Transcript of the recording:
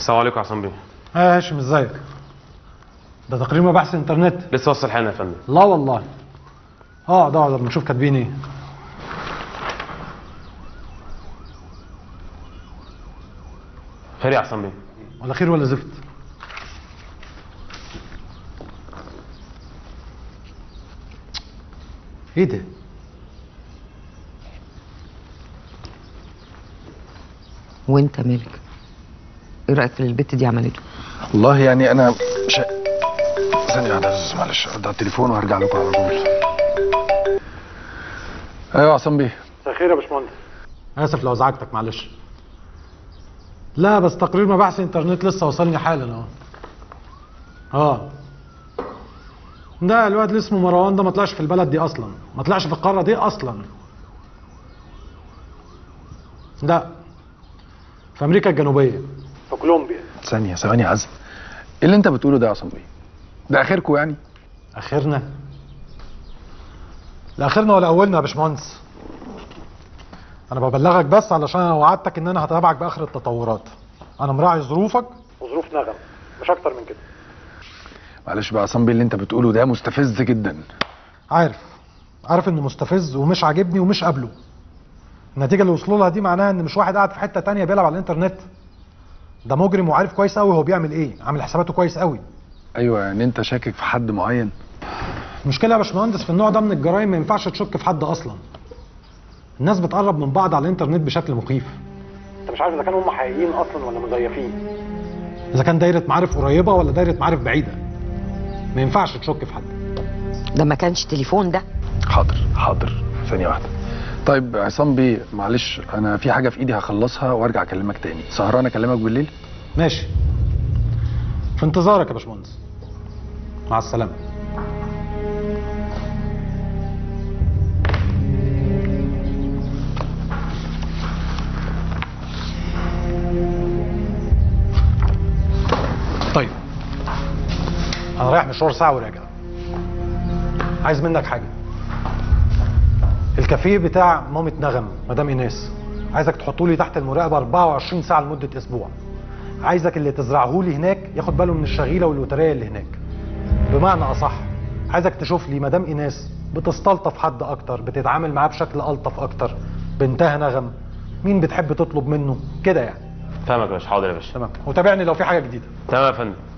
السلام عليكم يا عصام بيه اه هاشم ازيك ده تقرير مباحث انترنت لسه وصل حالا يا فندم لا والله اه ده ده بنشوف كاتبين ايه خير يا عصام بيه ولا خير ولا زفت ايه ده وانت مالك ايه رايك في اللي البت دي عملته والله يعني انا مش ثانية واحدة يا أستاذ، معلش ارد على التليفون وهرجع لكم على طول ايوه يا عصام بيه خير يا باشمهندس اسف لو ازعجتك معلش لا بس تقرير مباحث انترنت لسه وصلني حالا اهو اه ده الواد اللي اسمه مروان ده ما طلعش في البلد دي اصلا ما طلعش في القاره دي اصلا لا في امريكا الجنوبيه في كولومبيا ثانية ثواني يا عزم ايه اللي انت بتقوله ده يا عصام بيه؟ ده اخركم يعني؟ اخرنا لا اخرنا ولا اولنا يا باشمهندس انا ببلغك بس علشان انا وعدتك ان انا هتابعك باخر التطورات انا مراعي ظروفك وظروف نغم مش اكتر من كده معلش بقى يا عصام بيه اللي انت بتقوله ده مستفز جدا عارف عارف انه مستفز ومش عاجبني ومش قابله النتيجه اللي وصلوا لها دي معناها ان مش واحد قاعد في حته تانية بيلعب على الانترنت ده مجرم وعارف كويس قوي هو بيعمل ايه عامل حساباته كويس قوي ايوه يعني انت شاكك في حد معين المشكله يا باشمهندس في النوع ده من الجرائم ما ينفعش تشك في حد اصلا الناس بتقرب من بعض على الانترنت بشكل مخيف انت مش عارف اذا كانوا هم حقيقيين اصلا ولا مزيفين اذا كان دايره معارف قريبه ولا دايره معارف بعيده ما ينفعش تشك في حد ده ما كانش تليفون ده حاضر حاضر ثانية واحدة طيب عصام بيه معلش انا في حاجة في ايدي هخلصها وارجع اكلمك تاني سهران اكلمك بالليل ماشي في انتظارك يا باشمهندس مع السلامه طيب انا رايح مشوار ساعه وراجع عايز منك حاجه الكافيه بتاع مامة نغم مدام ايناس عايزك تحطه لي تحت المراقبه 24 ساعه لمده اسبوع عايزك اللي تزرعه لي هناك ياخد باله من الشغيله والوتريه اللي هناك بمعنى اصح عايزك تشوف لي مدام ايناس بتستلطف حد اكتر بتتعامل معاه بشكل الطف اكتر بنتها نغم مين بتحب تطلب منه كده يعني فاهمك يا باشا حاضر يا باشا تمام وتابعني لو في حاجه جديده تمام يا فندم